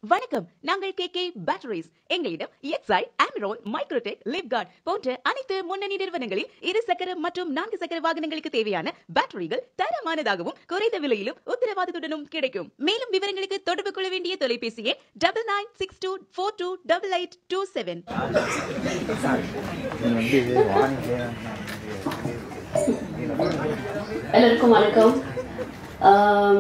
வணக்கம் நாங்கள் K K batteries எங்களிடம் எக்ஸை ஆம்ரோன் மைக்ரோடெக் லிப்கார்ட் போன்ற அனைத்து முன்னணி நிறுவனங்களில் இரு சக்கர மற்றும் நான்கு சக்கர வாகனங்களுக்கு தேவையான பேட்டரிகள் தரமானதாகவும் குறைந்த விலையிலும் உத்தரவாதத்துடனும் கிடைக்கும் மேலும் விவரங்களுக்கு தொடர்பு கொள்ள வேண்டிய தொலைபேசி எண் double nine six two four two double eight two seven இது வந்து இது வானிலை எல்லாருக்கும் வணக்கம் ஆம்,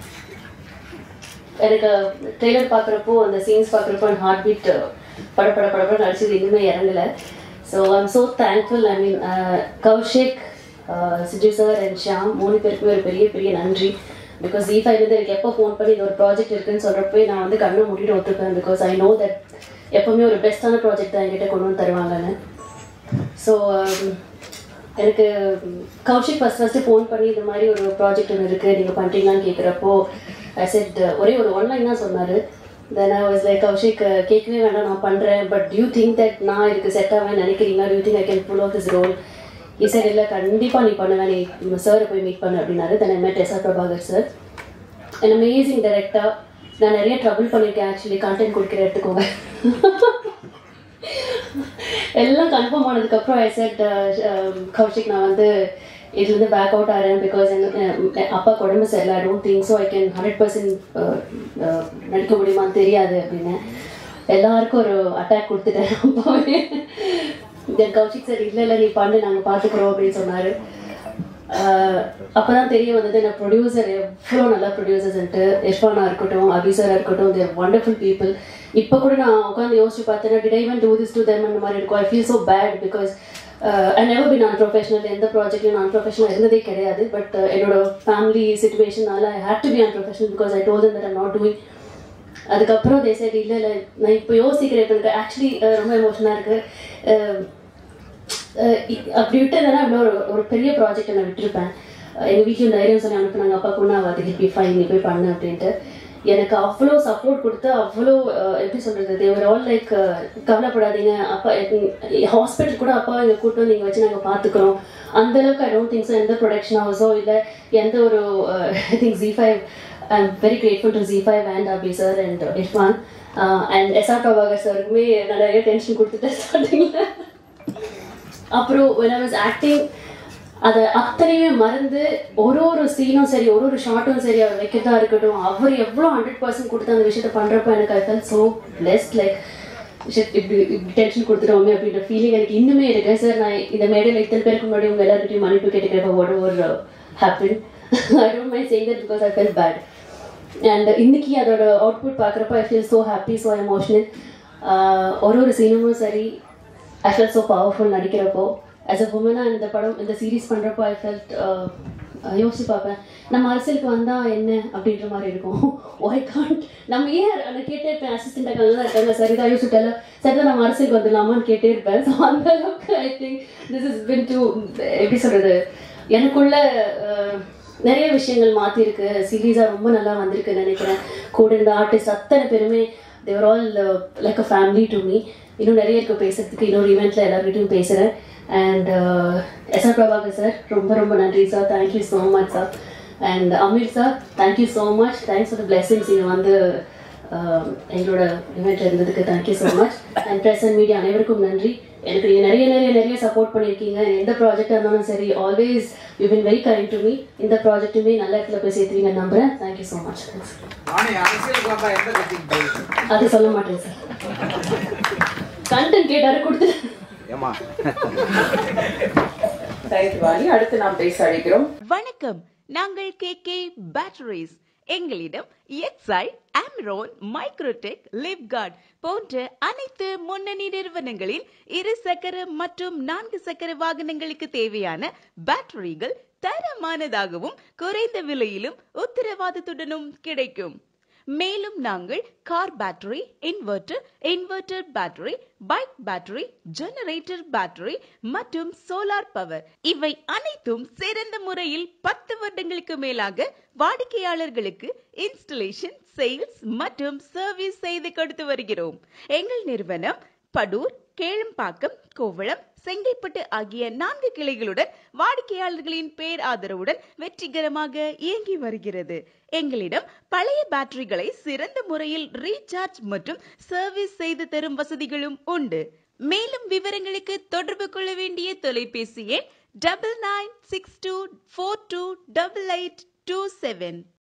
எனக்கு ட்ரெய்லர் பார்க்குறப்போ அந்த சீன்ஸ் பார்க்குறப்போ அந்த ஹார்ட் பீட் பட பட படப்பட நடிச்சது இன்னுமே இறங்கல so I'm so thankful I mean Kaushik Siju sir and Shyam மூணு பேருக்குமே ஒரு பெரிய பெரிய நன்றி பிகாஸ் ஜி ஃபைவ்லேருந்து எனக்கு எப்போ ஃபோன் பண்ணி இது ஒரு ப்ராஜெக்ட் இருக்குன்னு சொல்கிறப்போ நான் வந்து கண்ணை மூடிட்டு ஒத்துப்பேன் பிகாஸ் ஐ நோ தட் எப்போவுமே ஒரு பெஸ்ட்டான ப்ராஜெக்ட் தான் என்கிட்ட கொண்டு வந்து தருவாங்கன்னு ஸோ எனக்கு கௌஷிக் ஃபஸ்ட் ஃபஸ்ட்டு ஃபோன் பண்ணி இந்த மாதிரி ஒரு ப்ராஜெக்ட் ஒன்று இருக்குது நீங்கள் பண்ணுறீங்களான்னு கேட்குறப்போ ஐ செட் ஒரே ஒரு ஒன்லைன் தான் சொன்னார் then I was like Kaushik கேட்கவே வேண்டாம் நான் பண்ணுறேன் பட் யூ திங்க் தட் நான் இதுக்கு செட் ஆவேன் நினைக்கிறீங்களா you think I can full of this role sir இல்லை கண்டிப்பாக நீ பண்ணுவேன் நீ சாரை போய் மீட் பண்ணு அப்படின்னாரு then I met S R Prabhakar sir an amazing director நான் நிறைய ட்ரபிள் பண்ணியிருக்கேன் ஆக்சுவலி கண்டென்ட் கொடுக்குற எடுத்துக்கோங்க எல்லாம் கன்ஃபார்ம் ஆனதுக்கப்புறம் ஐ செட் கௌஷிக் நான் வந்து இதுலேருந்து பேக் அவுட் ஆகிறேன் பிகாஸ் எங்கள் அப்பா உடம்பு சரியில்லை I don't think so I can hundred percent நடிக்க முடியுமான்னு தெரியாது அப்படின்னு எல்லாருக்கும் ஒரு அட்டாக் கொடுத்துட்டேன் அப்பாவே தென் கௌஷிக் சார் இல்லை இல்லை நீ பண்ணு நாங்கள் பார்த்துக்குறோம் அப்படின்னு சொன்னார் அப்பதான் தெரிய வந்தது நான் ப்ரொடியூசர் எவ்வளோ நல்ல ப்ரொடியூசர்ஸ்ன்ட்டு இர்ஃபானா இருக்கட்டும் அபிசரா இருக்கட்டும் தேர் வண்டர்ஃபுல் பீப்புள் இப்போ கூட நான் உட்காந்து யோசிச்சு பார்த்தேன்னா did I even do this to them அந்த மாதிரி இருக்கும் I feel so bad because I never be non professional எந்த ப்ராஜெக்ட்லையும் நான் ப்ரொஃபஷனல் இருந்ததே கிடையாது பட் என்னோட ஃபேமிலி சுச்சுவேஷனால I hate to be un professional because I told that I'm not doing அதுக்கப்புறம் தே சைட் இல்லை இல்லை நான் இப்போ யோசிக்கிறேன் இப்போ எனக்கு ஆக்சுவலி ரொம்ப எமோஷனாக இருக்குது அஹ் இ- அப்படி விட்டதுனா அப்படியே ஒரு ஒரு பெரிய ப்ராஜெக்ட் நான் விட்டுருப்பேன் அஹ் எங்க வீட்டில் தைரியம் சொல்லி அனுப்புனாங்க அப்பா கொண்டு அது ஹிப்பி ஃபைன் நீ போய் பண்ணு அப்படின்ட்டு எனக்கு அவ்வளோ சப்போர்ட் கொடுத்து அவ்வளோ அஹ், எப்படி சொல்றது தேவர் ஆல் லைக் கவலைப்படாதீங்க அப்பா ஹாஸ்பிட்டல் கூட அப்பா எங்க கூட்டம் வந்து இங்க வச்சு நாங்கள் பார்த்துக்குறோம் அந்த அளவுக்கு ஐ டோன்ட் திங்க் ஸோ எந்த ப்ரொடக்ஷன் ஹவுஸோ இல்லை எந்த ஒரு I think G five I am very grateful to G five and Abhi sir and Irfan and S R Prabhakar சாருக்குமே நான் நிறைய டென்ஷன் கொடுத்துட்டேன் ஸ்டார்டிங்கில் அப்புறம் when I was acting அதை அத்தனையுமே மறந்து ஒரு ஒரு சீனும் சரி ஒரு ஒரு ஷார்ட்டும் சரி அவர் வைக்கிறதா இருக்கட்டும் அவர் எவ்வளோ ஹண்ட்ரட் பர்சன்ட் கொடுத்து அந்த விஷயத்த பண்ணுறப்ப எனக்கு I felt so blessed like இப்படி இப்படி டென்ஷன் கொடுத்துட்டோமே அப்படின்ற ஃபீலிங் எனக்கு இன்னுமே இருக்கு சார் நான் இந்த மேடையில் இத்தனை பேருக்கு முன்னாடி உங்கள் எல்லாருக்கிட்டையும் மன்னிப்பு கேட்டுக்கிறப்ப whatever happen I don't mind saying that because I felt bad and இன்னைக்கு அதோட அவுட்புட் பார்க்குறப்ப I feel so happy so emotional ஒரு ஒரு சீனுமும் சரி ஐ ஃபெல் ஸோ பவர்ஃபுல் நடிக்கிறப்போ ஆஸ் அ உமனாக இந்த படம் இந்த சீரீஸ் பண்ணுறப்போ ஐ ஃபெல்ட் யோசிச்சு பார்ப்பேன் நம்ம அரசியலுக்கு வந்தால் என்ன அப்படின்ற மாதிரி இருக்கும் ஒய் காண்ட் நம்ம ஏன் நான் கேட்டே இருப்பேன் அசிஸ்டண்டாக தான் இருக்காங்க சரிதா யோசிட்டால சரிதான் நம்ம அரசியலுக்கு வந்துடலாமான்னு கேட்டே இருப்பேன் ஸோ அந்த அளவுக்கு I think this is been to எப்படி சொல்கிறது எனக்குள்ள அஹ், நிறைய விஷயங்கள் மாற்றிருக்கு சீரீஸாக ரொம்ப நல்லா வந்திருக்கு நினைக்கிறேன் கூட இருந்த ஆர்டிஸ்ட் அத்தனை பேருமே they were all like a family to me இன்னும் நிறைய இருக்கு பேசுறதுக்கு இன்னொரு ஈவெண்ட்டில் எல்லாருக்கிட்டையும் பேசுகிறேன் and S R Prabhakar sir ரொம்ப ரொம்ப நன்றி sir thank you so much sir and Aamir sir thank you so much thanks for the blessings நீங்கள் வந்து uh, எங்களோட இவெண்ட்ல இருந்ததுக்கு thank you so much and press and media அனைவருக்கும் நன்றி எனக்கு நீங்கள் நிறைய நிறைய நிறைய சப்போர்ட் பண்ணியிருக்கீங்க எந்த ப்ராஜெக்டாக இருந்தாலும் சரி always you been very kind to me இந்த ப்ராஜெக்ட்டுமே நல்ல இடத்துல போய் சேர்த்துவீங்க நம்புறேன் தேங்க்யூ ஸோ மச் வாணி அரசியலுக்கு வந்தா எந்த கட்சிக்கு போய் அது சொல்ல மாட்டேன் சார் கண்டென்ட் கேட்டாரு கொடுத்து ஏமா ரைட் வாணி அடுத்து நாம் பேச அழைக்கிறோம் வணக்கம் நாங்கள் கே கே பேட்டரிஸ் எங்களிடம் எக்ஸை ஆம்ரோன் மைக்ரோடெக் லிப்கார்ட் போன்ற அனைத்து முன்னணி நிறுவனங்களில் இரு சக்கர மற்றும் நான்கு சக்கர வாகனங்களுக்கு தேவையான பேட்டரிகள் தரமானதாகவும் குறைந்த விலையிலும் உத்தரவாதத்துடனும் கிடைக்கும் மேலும் நாங்கள் car battery inverter inverter battery bike battery generator battery மற்றும் சோலார் பவர் இவை அனைத்தும் சிறந்த முறையில் பத்து வருடங்களுக்கு மேலாக வாடிக்கையாளர்களுக்கு இன்ஸ்டலேஷன் சேல்ஸ் மற்றும் சர்வீஸ் செய்து கொடுத்து வருகிறோம் எங்கள் நிறுவனம் படூர் கேளம்பாக்கம் கோவளம் செங்கைப்பட்டு ஆகிய நான்கு கிளைகளுடன் வாடிக்கையாளர்களின் பேர் ஆதரவுடன் வெற்றிகரமாக இயங்கி வருகிறது எங்களிடம் பழைய பேட்டரிகளை சிறந்த முறையில் ரீசார்ஜ் மற்றும் சர்வீஸ் செய்து தரும் வசதிகளும் உண்டு மேலும் விவரங்களுக்கு தொடர்பு கொள்ள வேண்டிய தொலைபேசி எண் double nine six two four two double eight two seven